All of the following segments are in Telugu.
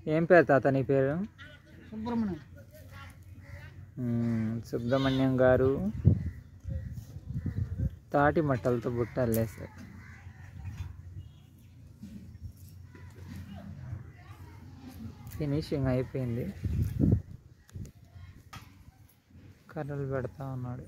ఏం పేరు తాత నీ పేరు సుబ్రహ్మణ్యం మ్మ్. సుబ్రహ్మణ్యం గారు తాటి మట్టలతో బుట్టలు వేస్తారు ఫినిషింగ్ అయిపోయింది కర్రలు పెడతా ఉన్నాడు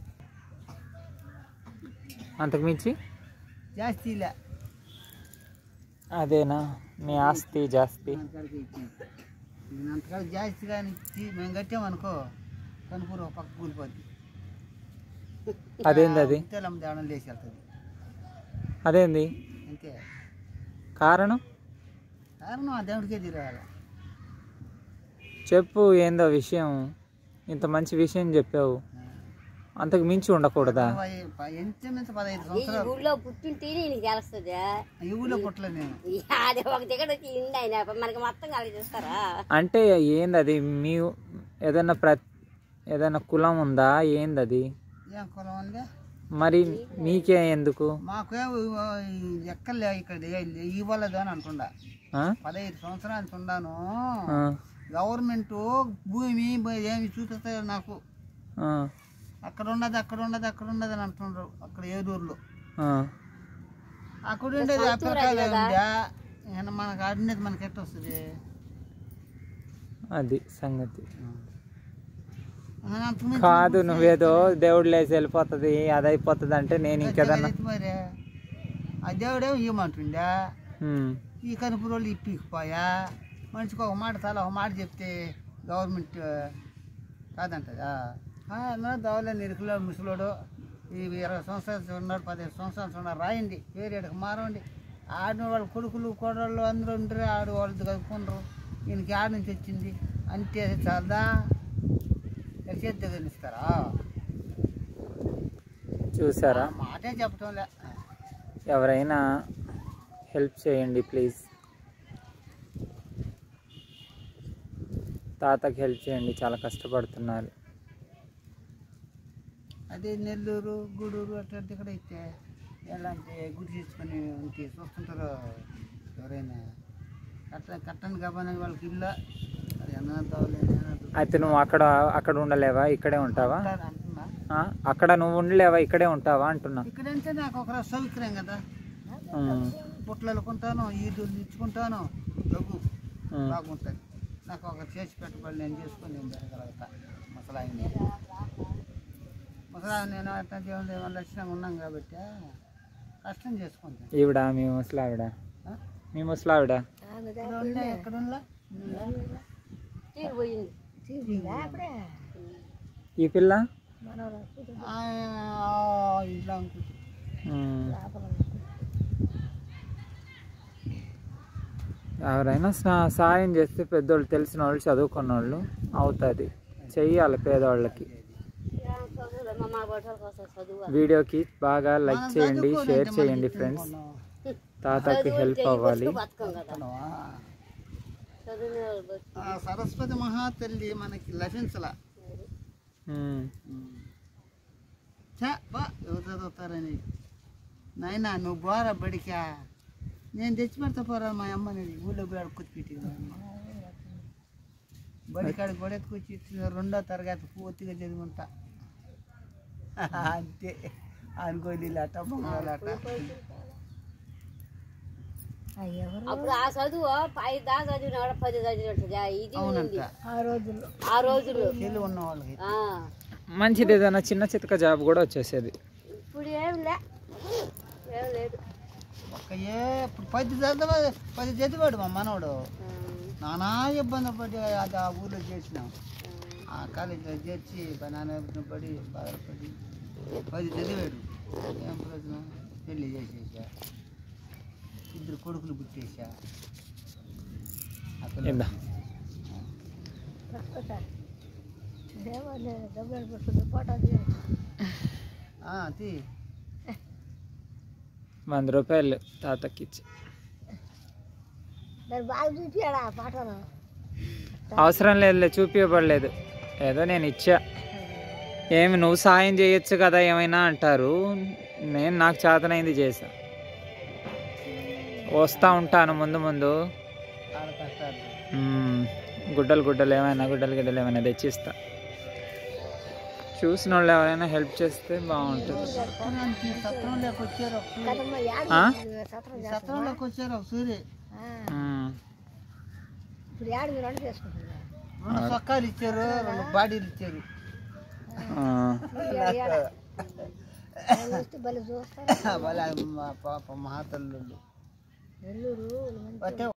అంతకుమించి జాస్తి ఇలా అదేనా మీ ఆస్తి జాస్తి అంతకాడికి ఇచ్చింది నేను అంతకాడ జాస్తి కానీ ఇచ్చి మేము కట్టామనుకో కనుపూరు ఒక పక్క కూలిపోద్ది అదేంది అది తెల్లమ్మ దేవడం లేచి వెళ్తుంది అదేంది అంతే కారణం కారణం ఆ దేవుడికే తిరగాలి చెప్పు ఏందో విషయం ఇంత మంచి విషయం చెప్పావు అంతకు మించి ఉండకూడదా ఎంత మించి పదహైదు ఈ సంవత్సరాలు ఊళ్ళో పుట్టింటేనే నీకు తెలుస్తుంది ఈ ఊళ్ళో పుట్టలేదు నేను అదే ఒక టికెట్ వచ్చి ఇండి ఆయన మనకి మొత్తం కలిగి చూస్తారా అంటే ఏంది అది మీ ఏదైనా ప్ర ఏదైనా కులం ఉందా ఏంది అది ఏం కులం ఉంది మరి మీకే ఎందుకు మాకే ఎక్కలే ఇక్కడ ఇవ్వలేదు అని అంటుండా ఆ? పదహైదు సంవత్సరాలు ఉన్నాను ఆ, గవర్నమెంట్ భూమి భూ- ఏమి చూపిస్తాయో నాకు ఆ, అక్కడ ఉన్నది అక్కడ ఉన్నది అక్కడ ఉన్నది అని అంటున్నారు అక్కడ ఏలూరులో ఆ. అక్కడ ఉండేది అప్పటికాలే ఉందా ఏమన్నా మనకు ఆడినది మనకి ఎట్ట వస్తుంది అది సంగతి ఆ, అంతకుమించి కాదు నువ్వేదో దేవుడు లేసి వెళ్ళిపోతుంది అది అయిపోతుంది అంటే నేను ఇంకేదన్నా అయితే మరి ఆ దేవుడేమో ఇవ్వమంటుండా ఉమ్, ఈ కనుపు రోజులు ఇప్పిపోయా మనిషికి ఒక మాట చాలా ఒక మాట చెప్తే గవర్నమెంట్ కాదంటదా దవలే నిరుకులో ముసలోడు ఈ ఇరవై సంవత్సరాలు ఉన్నాడు పదిహేను సంవత్సరాలు ఉన్నాడు రాయండి పేరు ఎడకు మారండి ఆడిన వాళ్ళ కొడుకులు కోడళ్ళు అందరూ ఉండరు ఆడు వాళ్ళు కలుపుకుంటారు ఈయనకి ఆడ నుంచి వచ్చింది అంటే చాలదా చేతి దగ్గర ఇస్తారా చూసారా ఆ మాటే చెప్పటంలే ఎవరైనా హెల్ప్ చేయండి ప్లీజ్ తాతకి హెల్ప్ చేయండి చాలా కష్టపడుతున్నారు అదే నెల్లూరు గూడూరు అట్లాంటి కూడా అయితే ఎలాంటి గుడి తీసుకొని ఉంటే చూస్తుంటారు ఎవరైనా కట్ట కట్టని కాబట్టి వాళ్ళకి ఇల్లు అది అన్నంత అయితే నువ్వు అక్కడ అక్కడ ఉండలేవా ఇక్కడే ఉంటావా అంటున్నా ఆ? అక్కడ నువ్వు ఉండలేవా ఇక్కడే ఉంటావా అంటున్నా ఇక్కడంటే నాకు ఒక సౌకర్యం కదా ఉమ్, పుట్టలు కొంటాను ఈదులు ఇచ్చుకుంటాను లఘు ఉమ్. బాగుంటుంది నాకు ఒక చేసి పెట్టుబడి నేను చేసుకొని నేను జరగలుగుతా ముసలాయిని ముసలాయి నేను అట్లా దేవుడు ఏమన్నా లక్షణంగా ఉన్నాం కాబట్టి కష్టం చేసుకుంటాను ఈవిడ మీ ముసలావిడ ఆ? మీ ముసలావిడ ఇక్కడ ఉండే ఎక్కడ ఉందా తీరు పోయింది ఈ పిల్ల ఆ, ఇంట్లో అనుకుంటా ఉమ్. ఎవరైనా సా- సాయం చేస్తే పెద్దోళ్ళు తెలిసిన వాళ్ళు చదువుకున్న వాళ్ళు అవుతుంది చెయ్యాలి పేదవాళ్ళకి చదువులు మా బట్టల కోసం చదువు వీడియోకి బాగా లైక్ మనం చేయండి చదువుకోని షేర్ అంటే చేయండి మనకి ఫ్రెండ్స్ తెలుసుకున్నాం. తాతకి హెల్ప్ అవ్వాలి బతకం కదా అనుకున్నావా? చదివిన వాళ్ళు బతుకు. ఆ సరస్వతి మహాతల్లి మనకి లభించల ఉమ్. ఛా, బా ఎవరు చదువుతారని నాయనా నువ్వు బోరా బడికా నేను తెచ్చి పెడతా పోరా మా అమ్మని ఊళ్ళో పోయి అడుక్కొచ్చి పెట్టి బడికాడికి గొడెత్తుకొచ్చి ఇచ్చిన రెండో తరగతి పూర్తిగా చదువుకుంటా అంతే అనుకోలేట బొమ్మలాట అప్పుడు ఆ చదువు ఐదు దాకా చదివిన వాడు పది చదివినట్టుగా ఇది ఉంది అవునంట ఆ రోజులు చెల్లి ఉన్న వాళ్ళకి ఆ, మంచిది ఏదైనా చిన్న చితక జాబ్ కూడా వచ్చేసేది ఇప్పుడు ఏం లే ఏం లేదు ఒక్క ఏ ఇప్పుడు పది చదివా పది చదివాడు మా మనవడు ఆ, నానా ఇబ్బంది పడి అది ఆ ఊళ్ళో చేసినాం ఆ కాలేజీలో చేర్చి నాన్న పడి బాధపడి పది చదివాడు ఏం ప్రయోజనం పెళ్లి చేసేసా ఇద్దరు కొడుకులు పుట్టేసా ఆ పిల్ల- ఇందా ఆ, తీ వంద రూపాయలు తాతకి ఇచ్చి అవసరం లేదులే చూపించబడలేదు ఏదో నేను ఇచ్చా ఏమి నువ్వు సాయం చేయొచ్చు కదా ఏమైనా అంటారు నేను నాకు చేతనైంది చేశా వస్తా ఉంటాను ముందు ముందు ఆ చాలా కష్టాలు మ్మ్. గుడ్డలు గుడ్డలు ఏమైనా గుడ్డలు గిడ్డలు ఏమైనా తెచ్చిస్తా చూసిన వాళ్ళు ఎవరైనా హెల్ప్ చేస్తే బాగుంటుంది సత్రంలోకి సత్రంలోకి వచ్చారు ఒక సూరి కదమ్మ యాడ ఆ? సత్రం సత్రంలోకి వచ్చారు ఒక సూరి మ్మ్. ఇప్పుడు యాడ మీరు వంట చేసుకుంటున్నారు రెండు సొక్కాలు ఇచ్చారు రెండు బాడీలు ఇచ్చారు ఆ. యాడ యాడ వాళ్ళు వస్తే భలే చూస్తారు వాళ్ళ మా పాప మహాతల్లు నెల్లూరు వాళ్ళు మంచి అంటే